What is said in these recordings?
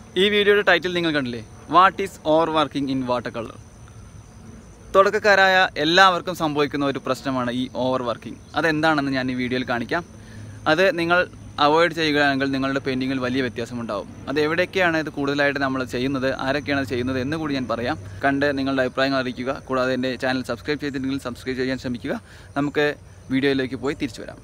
ഈ വീഡിയോയുടെ ടൈറ്റിൽ നിങ്ങൾ കണ്ടില്ലേ what is over working in water colour തുടക്കക്കാരായ എല്ലാവർക്കും സംഭവിക്കുന്ന ഒരു പ്രശ്നമാണ് ഈ ഓവർ വർക്കിംഗ് അതെന്താണെന്ന് ഞാൻ ഈ വീഡിയോയിൽ കാണിക്കാം അത് നിങ്ങൾ അവോയ്ഡ് ചെയ്യുകയാണെങ്കിൽ നിങ്ങളുടെ പെയിൻറ്റിങ്ങിൽ വലിയ വ്യത്യാസമുണ്ടാവും അത് എവിടെയൊക്കെയാണ് ഇത് കൂടുതലായിട്ട് നമ്മൾ ചെയ്യുന്നത് ആരൊക്കെയാണ് അത് ചെയ്യുന്നത് എന്ന് കൂടി ഞാൻ പറയാം കണ്ട് നിങ്ങളുടെ അഭിപ്രായങ്ങൾ അറിയിക്കുക കൂടാതെ എൻ്റെ ചാനൽ സബ്സ്ക്രൈബ് ചെയ്തിട്ടുണ്ടെങ്കിൽ സബ്സ്ക്രൈബ് ചെയ്യാൻ ശ്രമിക്കുക നമുക്ക് വീഡിയോയിലേക്ക് പോയി തിരിച്ചു വരാം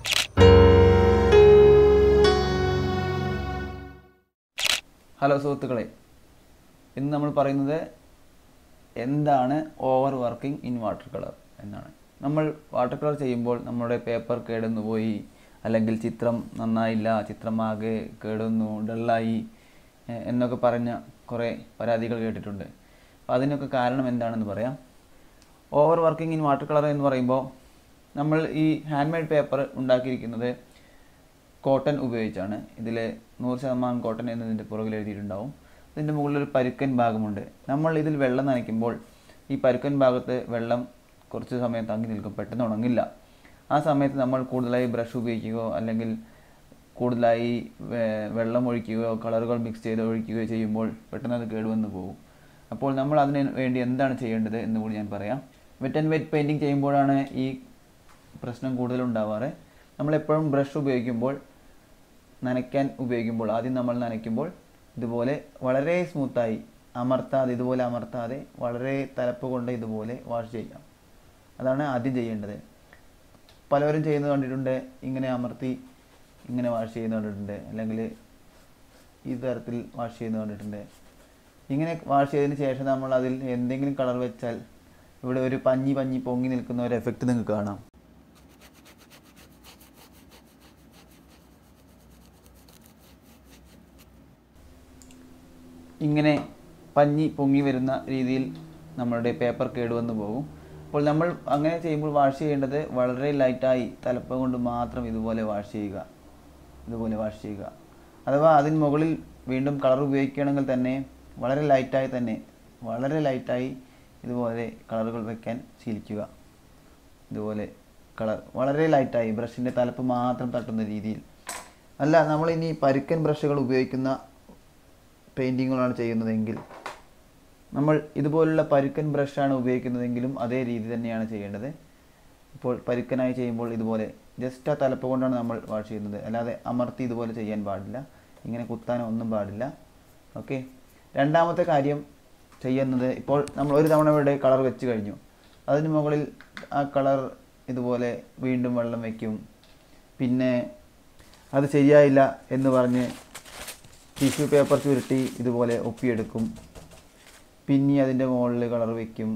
ഹലോ സുഹൃത്തുക്കളെ ഇന്ന് നമ്മൾ പറയുന്നത് എന്താണ് over working in water colour എന്നാണ് നമ്മൾ വാട്ടർ കളർ ചെയ്യുമ്പോൾ നമ്മുടെ പേപ്പർ കേടുന്നു പോയി അല്ലെങ്കിൽ ചിത്രം നന്നായില്ല ചിത്രം ആകെ കേടുന്നു ഡള്ളായി എ- എന്നൊക്കെ പറഞ്ഞ കുറേ പരാതികൾ കേട്ടിട്ടുണ്ട് അപ്പോൾ അതിനൊക്കെ കാരണം എന്താണെന്ന് പറയാം over working in water colour എന്ന് പറയുമ്പോൾ നമ്മൾ ഈ ഹാൻഡ് മെയ്ഡ് പേപ്പർ ഉണ്ടാക്കിയിരിക്കുന്നത് കോട്ടൺ ഉപയോഗിച്ചാണ് ഇതിൽ നൂറ് ശതമാനം കോട്ടൺ എന്നതിൻ്റെ പുറകിൽ എഴുതിയിട്ടുണ്ടാവും ഇതിൻ്റെ മുകളിൽ ഒരു പരുക്കൻ ഭാഗമുണ്ട് നമ്മൾ ഇതിൽ വെള്ളം നനയ്ക്കുമ്പോൾ ഈ പരുക്കൻ ഭാഗത്ത് വെള്ളം കുറച്ച് സമയം തങ്ങി നിൽക്കും പെട്ടെന്ന് ഉണങ്ങില്ല ആ സമയത്ത് നമ്മൾ കൂടുതലായി ബ്രഷ് ഉപയോഗിക്കുകയോ അല്ലെങ്കിൽ കൂടുതലായി വെ- വെള്ളം ഒഴിക്കുകയോ കളറുകൾ മിക്സ് ചെയ്ത് ഒഴിക്കുകയോ ചെയ്യുമ്പോൾ പെട്ടെന്ന് അത് കേടുവന്ന് പോകും അപ്പോൾ നമ്മൾ അതിന് വേണ്ടി എന്താണ് ചെയ്യേണ്ടത് എന്ന് കൂടി ഞാൻ പറയാം വെറ്റ് ആൻഡ് വെറ്റ് പെയിൻറ്റിങ് ചെയ്യുമ്പോഴാണ് ഈ പ്രശ്നം കൂടുതലുണ്ടാവാറ് നമ്മളെപ്പോഴും ബ്രഷ് ഉപയോഗിക്കുമ്പോൾ നനയ്ക്കാൻ ഉപയോഗിക്കുമ്പോൾ ആദ്യം നമ്മൾ നനയ്ക്കുമ്പോൾ ഇതുപോലെ വളരെ സ്മൂത്തായി അമർത്താതെ ഇതുപോലെ അമർത്താതെ വളരെ തലപ്പ് കൊണ്ട് ഇതുപോലെ വാഷ് ചെയ്യാം അതാണ് ആദ്യം ചെയ്യേണ്ടത് പലവരും ചെയ്യുന്നത് കണ്ടിട്ടുണ്ട് ഇങ്ങനെ അമർത്തി ഇങ്ങനെ വാഷ് ചെയ്യുന്നത് കണ്ടിട്ടുണ്ട് അല്ലെങ്കിൽ ഈ തരത്തിൽ വാഷ് ചെയ്യുന്നത് കണ്ടിട്ടുണ്ട് ഇങ്ങനെ വാഷ് ചെയ്തതിന് ശേഷം നമ്മൾ അതിൽ എന്തെങ്കിലും കളർ വെച്ചാൽ ഇവിടെ ഒരു പഞ്ഞി പഞ്ഞി പൊങ്ങി നിൽക്കുന്ന ഒരു എഫക്റ്റ് നിങ്ങൾക്ക് കാണാം ഇങ്ങനെ പഞ്ഞി പൊങ്ങി വരുന്ന രീതിയിൽ നമ്മളുടെ പേപ്പർ കേടുവന്ന് പോകും അപ്പോൾ നമ്മൾ അങ്ങനെ ചെയ്യുമ്പോൾ വാഷ് ചെയ്യേണ്ടത് വളരെ ലൈറ്റായി തലപ്പം കൊണ്ട് മാത്രം ഇതുപോലെ വാഷ് ചെയ്യുക ഇതുപോലെ വാഷ് ചെയ്യുക അഥവാ അതിന് മുകളിൽ വീണ്ടും കളർ ഉപയോഗിക്കുകയാണെങ്കിൽ തന്നെ വളരെ ലൈറ്റായി തന്നെ വളരെ ലൈറ്റായി ഇതുപോലെ കളറുകൾ വെക്കാൻ ശീലിക്കുക ഇതുപോലെ കളർ വളരെ ലൈറ്റായി ബ്രഷിൻ്റെ തലപ്പ് മാത്രം തട്ടുന്ന രീതിയിൽ അല്ല നമ്മളിനി പരുക്കൻ ബ്രഷുകൾ ഉപയോഗിക്കുന്ന പെയിൻറ്റിങ്ങുകളാണ് ചെയ്യുന്നതെങ്കിൽ നമ്മൾ ഇതുപോലുള്ള പരുക്കൻ ബ്രഷാണ് ഉപയോഗിക്കുന്നതെങ്കിലും അതേ രീതി തന്നെയാണ് ചെയ്യേണ്ടത് ഇപ്പോൾ പരുക്കനായി ചെയ്യുമ്പോൾ ഇതുപോലെ ജസ്റ്റ് ആ തലപ്പ് കൊണ്ടാണ് നമ്മൾ വാഷ് ചെയ്യുന്നത് അല്ലാതെ അമർത്തി ഇതുപോലെ ചെയ്യാൻ പാടില്ല ഇങ്ങനെ കുത്താനോ ഒന്നും പാടില്ല ഓക്കെ രണ്ടാമത്തെ കാര്യം ചെയ്യുന്നത് ഇപ്പോൾ നമ്മൾ ഒരു തവണ ഇവിടെ കളർ വെച്ച് കഴിഞ്ഞു അതിന് മുകളിൽ ആ കളർ ഇതുപോലെ വീണ്ടും വെള്ളം വയ്ക്കും പിന്നെ അത് ശരിയായില്ല എന്ന് പറഞ്ഞ് ടിഷ്യൂ പേപ്പർ ചുരുട്ടി ഇതുപോലെ ഒപ്പിയെടുക്കും പിന്നെ അതിൻ്റെ മുകളിൽ കളർ വയ്ക്കും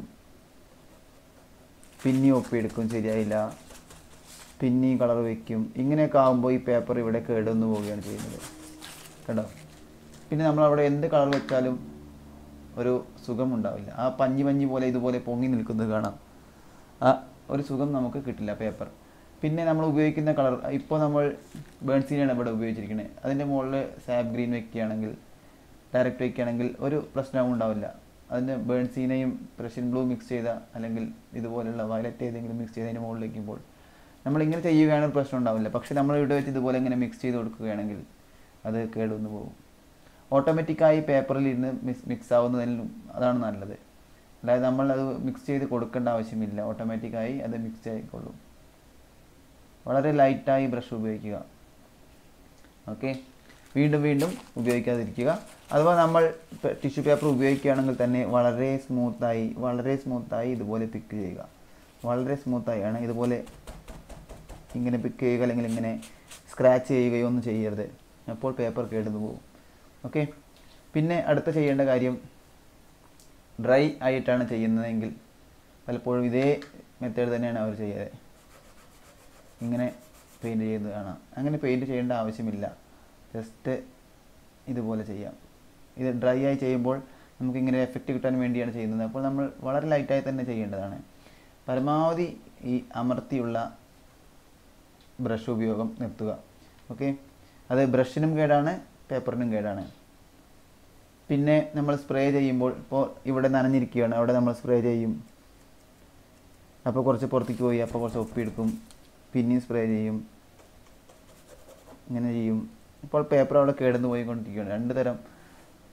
പിന്നെ ഒപ്പിയെടുക്കും ശരിയായില്ല പിന്നെയും കളർ വയ്ക്കും ഇങ്ങനെയൊക്കെ ആകുമ്പോൾ ഈ പേപ്പർ ഇവിടെ കേടുവന്ന് പോവുകയാണ് ചെയ്യുന്നത് കേട്ടോ പിന്നെ നമ്മൾ അവിടെ എന്ത് കളർ വെച്ചാലും ഒരു സുഖം ഉണ്ടാവില്ല ആ പഞ്ഞി പഞ്ഞി പോലെ ഇതുപോലെ പൊങ്ങി നിൽക്കുന്നത് കാണാം ആ ഒരു സുഖം നമുക്ക് കിട്ടില്ല പേപ്പർ പിന്നെ നമ്മൾ ഉപയോഗിക്കുന്ന കളർ ഇപ്പോൾ നമ്മൾ ബേൺസീനാണ് ഇവിടെ ഉപയോഗിച്ചിരിക്കുന്നത് അതിൻ്റെ മുകളിൽ സാബ് ഗ്രീൻ വെക്കുകയാണെങ്കിൽ ഡയറക്റ്റ് വെക്കുകയാണെങ്കിൽ ഒരു പ്രശ്നവും ഉണ്ടാവില്ല അതിന് ബേൺസീനയും പ്രഷ്യൻ ബ്ലൂ മിക്സ് ചെയ്ത അല്ലെങ്കിൽ ഇതുപോലുള്ള വയലറ്റ് ഏതെങ്കിലും മിക്സ് ചെയ്തതിന് മുകളിൽ വയ്ക്കുമ്പോൾ നമ്മൾ ഇങ്ങനെ ചെയ്യുകയാണെങ്കിൽ പ്രശ്നം ഉണ്ടാവില്ല പക്ഷെ നമ്മൾ ഇവിടെ വെച്ച് ഇതുപോലെ ഇങ്ങനെ മിക്സ് ചെയ്ത് കൊടുക്കുകയാണെങ്കിൽ അത് കേടുവന്ന് പോകും ഓട്ടോമാറ്റിക്കായി പേപ്പറിൽ ഇരുന്ന് മിക്സ് മിക്സ് ആവുന്നതിലും അതാണ് നല്ലത് അതായത് നമ്മൾ അത് മിക്സ് ചെയ്ത് കൊടുക്കേണ്ട ആവശ്യമില്ല ഓട്ടോമാറ്റിക്കായി അത് മിക്സ് ആയിക്കൊള്ളും വളരെ ലൈറ്റായി ബ്രഷ് ഉപയോഗിക്കുക ഓക്കെ വീണ്ടും വീണ്ടും ഉപയോഗിക്കാതിരിക്കുക അഥവാ നമ്മൾ ടിഷ്യൂ പേപ്പർ ഉപയോഗിക്കുകയാണെങ്കിൽ തന്നെ വളരെ സ്മൂത്തായി വളരെ സ്മൂത്തായി ഇതുപോലെ പിക്ക് ചെയ്യുക വളരെ സ്മൂത്തായി ആണ് ഇതുപോലെ ഇങ്ങനെ പിക്ക് ചെയ്യുക അല്ലെങ്കിൽ ഇങ്ങനെ സ്ക്രാച്ച് ചെയ്യുകയോ ഒന്നും ചെയ്യരുത് അപ്പോൾ പേപ്പർ കേടുന്നു പോകും ഓക്കെ പിന്നെ അടുത്ത ചെയ്യേണ്ട കാര്യം ഡ്രൈ ആയിട്ടാണ് ചെയ്യുന്നതെങ്കിൽ പലപ്പോഴും ഇതേ മെത്തേഡ് തന്നെയാണ് അവർ ചെയ്യാറ് ഇങ്ങനെ പെയിൻറ് ചെയ്യുന്നത് കാണാം അങ്ങനെ പെയിൻറ് ചെയ്യേണ്ട ആവശ്യമില്ല ജസ്റ്റ് ഇതുപോലെ ചെയ്യാം ഇത് ഡ്രൈ ആയി ചെയ്യുമ്പോൾ നമുക്കിങ്ങനെ എഫക്റ്റ് കിട്ടാൻ വേണ്ടിയാണ് ചെയ്യുന്നത് അപ്പോൾ നമ്മൾ വളരെ ലൈറ്റായി തന്നെ ചെയ്യേണ്ടതാണ് പരമാവധി ഈ അമർത്തിയുള്ള ബ്രഷ് ഉപയോഗം നിർത്തുക ഓക്കെ അത് ബ്രഷിനും കേടാണ് പേപ്പറിനും കേടാണ് പിന്നെ നമ്മൾ സ്പ്രേ ചെയ്യുമ്പോൾ ഇപ്പോൾ ഇവിടെ നനഞ്ഞിരിക്കുകയാണ് അവിടെ നമ്മൾ സ്പ്രേ ചെയ്യും അപ്പോൾ കുറച്ച് പുറത്തേക്ക് പോയി അപ്പോൾ കുറച്ച് ഒപ്പിയെടുക്കും പിന്നെയും സ്പ്രേ ചെയ്യും ഇങ്ങനെ ചെയ്യും ഇപ്പോൾ പേപ്പർ അവിടെ കേടുന്ന് പോയിക്കൊണ്ടിരിക്കുകയാണ് രണ്ട് തരം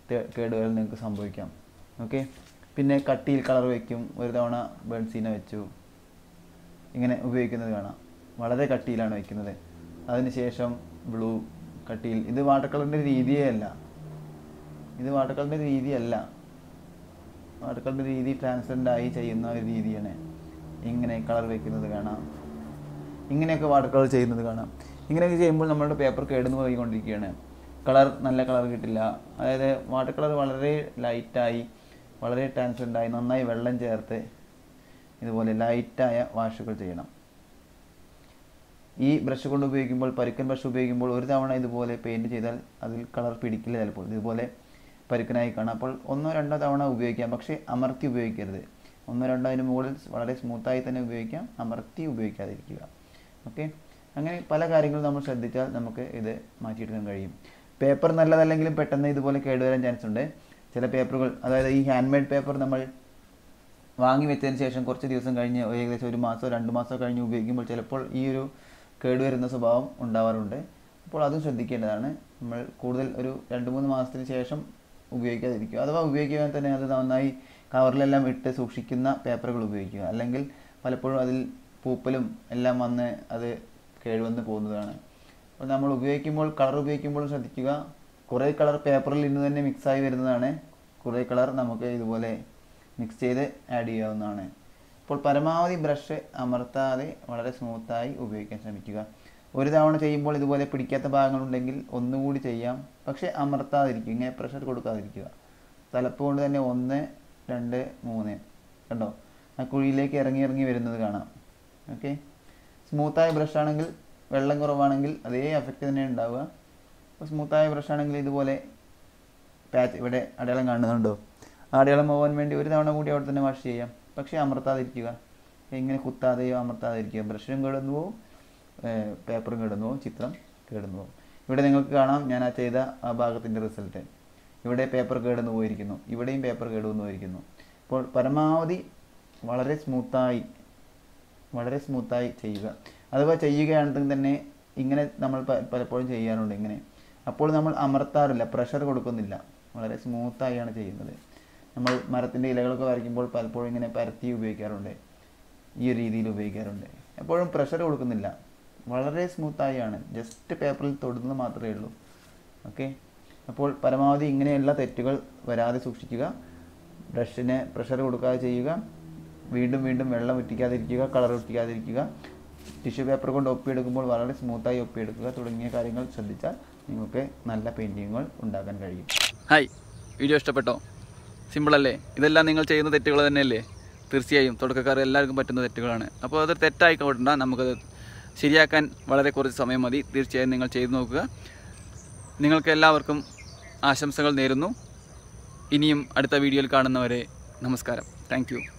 തേ- കേടുവരൽ നിങ്ങൾക്ക് സംഭവിക്കാം ഓക്കെ പിന്നെ കട്ടിയിൽ കളർ വയ്ക്കും ഒരു തവണ ബെൻസീന വെച്ചു ഇങ്ങനെ ഉപയോഗിക്കുന്നത് കാണാം വളരെ കട്ടിയിലാണ് വയ്ക്കുന്നത് അതിനുശേഷം ബ്ലൂ കട്ടിയിൽ ഇത് വാട്ടർ കളറിൻ്റെ രീതിയേ അല്ല ഇത് വാട്ടർ കളറിൻ്റെ രീതിയല്ല വാട്ടർ കളറിൻ്റെ രീതി ട്രാൻസ്പെറൻ്റ് ആയി ചെയ്യുന്ന ഒരു രീതിയാണ് ഇങ്ങനെ കളർ വയ്ക്കുന്നത് കാണാം ഇങ്ങനെയൊക്കെ വാട്ടർ കളർ ചെയ്യുന്നത് കാണാം ഇങ്ങനെയൊക്കെ ചെയ്യുമ്പോൾ നമ്മളുടെ പേപ്പർ കേടുന്നു പോയിക്കൊണ്ടിരിക്കുകയാണ് കളർ നല്ല കളർ കിട്ടില്ല അതായത് വാട്ടർ കളർ വളരെ ലൈറ്റായി വളരെ ട്രാൻസ്പെറൻ്റ് ആയി നന്നായി വെള്ളം ചേർത്ത് ഇതുപോലെ ലൈറ്റായ വാഷുകൾ ചെയ്യണം ഈ ബ്രഷ് കൊണ്ട് ഉപയോഗിക്കുമ്പോൾ പരുക്കൻ ബ്രഷ് ഉപയോഗിക്കുമ്പോൾ ഒരു തവണ ഇതുപോലെ പെയിൻറ് ചെയ്താൽ അതിൽ കളർ പിടിക്കില്ല ചിലപ്പോൾ ഇതുപോലെ പരുക്കനായി കാണാം അപ്പോൾ ഒന്നോ രണ്ടോ തവണ ഉപയോഗിക്കാം പക്ഷേ അമർത്തി ഉപയോഗിക്കരുത് ഒന്നോ രണ്ടോ അതിന് മുകളിൽ വളരെ സ്മൂത്തായി തന്നെ ഉപയോഗിക്കാം അമർത്തി ഉപയോഗിക്കാതിരിക്കുക ഓക്കെ അങ്ങനെ പല കാര്യങ്ങളും നമ്മൾ ശ്രദ്ധിച്ചാൽ നമുക്ക് ഇത് മാറ്റിയെടുക്കാൻ കഴിയും പേപ്പർ നല്ലതല്ലെങ്കിലും പെട്ടെന്ന് ഇതുപോലെ കേടുവരാൻ ചാൻസ് ഉണ്ട് ചില പേപ്പറുകൾ അതായത് ഈ ഹാൻഡ് മെയ്ഡ് പേപ്പർ നമ്മൾ വാങ്ങി വെച്ചതിന് ശേഷം കുറച്ച് ദിവസം കഴിഞ്ഞ് ഏകദേശം ഒരു മാസമോ രണ്ട് മാസമോ കഴിഞ്ഞ് ഉപയോഗിക്കുമ്പോൾ ചിലപ്പോൾ ഈ ഒരു കേടുവരുന്ന സ്വഭാവം ഉണ്ടാവാറുണ്ട് അപ്പോൾ അതും ശ്രദ്ധിക്കേണ്ടതാണ് നമ്മൾ കൂടുതൽ ഒരു രണ്ട് മൂന്ന് മാസത്തിന് ശേഷം ഉപയോഗിക്കാതിരിക്കുക അഥവാ ഉപയോഗിക്കാൻ തന്നെ അത് നന്നായി കവറിലെല്ലാം ഇട്ട് സൂക്ഷിക്കുന്ന പേപ്പറുകൾ ഉപയോഗിക്കുക അല്ലെങ്കിൽ പലപ്പോഴും അതിൽ പൂപ്പലും എല്ലാം വന്ന് അത് കേടുവന്ന് പോകുന്നതാണ് അപ്പോൾ നമ്മൾ ഉപയോഗിക്കുമ്പോൾ കളർ ഉപയോഗിക്കുമ്പോൾ ശ്രദ്ധിക്കുക കുറേ കളർ പേപ്പറിൽ ഇന്ന് തന്നെ മിക്സായി വരുന്നതാണ് കുറേ കളർ നമുക്ക് ഇതുപോലെ മിക്സ് ചെയ്ത് ആഡ് ചെയ്യാവുന്നതാണ് അപ്പോൾ പരമാവധി ബ്രഷ് അമർത്താതെ വളരെ സ്മൂത്തായി ഉപയോഗിക്കാൻ ശ്രമിക്കുക ഒരു തവണ ചെയ്യുമ്പോൾ ഇതുപോലെ പിടിക്കാത്ത ഭാഗങ്ങളുണ്ടെങ്കിൽ ഒന്നുകൂടി ചെയ്യാം പക്ഷേ അമർത്താതിരിക്കുക ഇങ്ങനെ പ്രഷർ കൊടുക്കാതിരിക്കുക തലപ്പ് കൊണ്ട് തന്നെ ഒന്ന് രണ്ട് മൂന്ന് കണ്ടോ ആ കുഴിയിലേക്ക് ഇറങ്ങി ഇറങ്ങി വരുന്നത് കാണാം ഓക്കെ സ്മൂത്തായ ബ്രഷ് ആണെങ്കിൽ വെള്ളം കുറവാണെങ്കിൽ അതേ എഫക്റ്റ് തന്നെ ഉണ്ടാവുക അപ്പോൾ സ്മൂത്തായ ബ്രഷ് ആണെങ്കിൽ ഇതുപോലെ പാച്ച് ഇവിടെ അടയാളം കാണുന്നുണ്ടോ ആ അടയാളം പോകാൻ വേണ്ടി ഒരു തവണ കൂടി അവിടെ തന്നെ വാഷ് ചെയ്യാം പക്ഷേ അമർത്താതിരിക്കുക ഇങ്ങനെ കുത്താതെയോ അമർത്താതിരിക്കുക ബ്രഷും കിടന്നു പോവും പേപ്പറും കിടന്നു പോവും ചിത്രം കിടന്നു പോവും ഇവിടെ നിങ്ങൾക്ക് കാണാം ഞാൻ ആ ചെയ്ത ആ ഭാഗത്തിൻ്റെ റിസൾട്ട് ഇവിടെ പേപ്പർ കേടുന്നു പോയിരിക്കുന്നു ഇവിടെയും പേപ്പർ കേടുവന്നു പോയിരിക്കുന്നു അപ്പോൾ പരമാവധി വളരെ സ്മൂത്തായി വളരെ സ്മൂത്തായി ചെയ്യുക അഥവാ ചെയ്യുകയാണെങ്കിൽ തന്നെ ഇങ്ങനെ നമ്മൾ പ- പലപ്പോഴും ചെയ്യാറുണ്ട് ഇങ്ങനെ അപ്പോൾ നമ്മൾ അമർത്താറില്ല പ്രഷർ കൊടുക്കുന്നില്ല വളരെ സ്മൂത്തായാണ് ചെയ്യുന്നത് നമ്മൾ മരത്തിൻ്റെ ഇലകളൊക്കെ വരയ്ക്കുമ്പോൾ പലപ്പോഴും ഇങ്ങനെ പരത്തി ഉപയോഗിക്കാറുണ്ട് ഈ ഒരു രീതിയിൽ ഉപയോഗിക്കാറുണ്ട് എപ്പോഴും പ്രഷർ കൊടുക്കുന്നില്ല വളരെ സ്മൂത്തായാണ് ജസ്റ്റ് പേപ്പറിൽ തൊടുന്നത് മാത്രമേ ഉള്ളൂ ഓക്കെ അപ്പോൾ പരമാവധി ഇങ്ങനെയുള്ള തെറ്റുകൾ വരാതെ സൂക്ഷിക്കുക ബ്രഷിന് പ്രഷർ കൊടുക്കാതെ ചെയ്യുക വീണ്ടും വീണ്ടും വെള്ളം ഒറ്റിക്കാതിരിക്കുക കളർ ഒറ്റിക്കാതിരിക്കുക ടിഷ്യൂ പേപ്പർ കൊണ്ട് ഒപ്പിയെടുക്കുമ്പോൾ വളരെ സ്മൂത്തായി ഒപ്പിയെടുക്കുക തുടങ്ങിയ കാര്യങ്ങൾ ശ്രദ്ധിച്ചാൽ നിങ്ങൾക്ക് നല്ല പെയിൻറ്റിങ്ങുകൾ ഉണ്ടാക്കാൻ കഴിയും ഹായ് വീഡിയോ ഇഷ്ടപ്പെട്ടോ സിമ്പിളല്ലേ ഇതെല്ലാം നിങ്ങൾ ചെയ്യുന്ന തെറ്റുകൾ തന്നെയല്ലേ തീർച്ചയായും തുടക്കക്കാർ എല്ലാവർക്കും പറ്റുന്ന തെറ്റുകളാണ് അപ്പോൾ അത് തെറ്റായി കൊണ്ട നമുക്കത് ശരിയാക്കാൻ വളരെ കുറച്ച് സമയം മതി തീർച്ചയായും നിങ്ങൾ ചെയ്തു നോക്കുക നിങ്ങൾക്ക് എല്ലാവർക്കും ആശംസകൾ നേരുന്നു ഇനിയും അടുത്ത വീഡിയോയിൽ കാണുന്നവരെ നമസ്കാരം താങ്ക്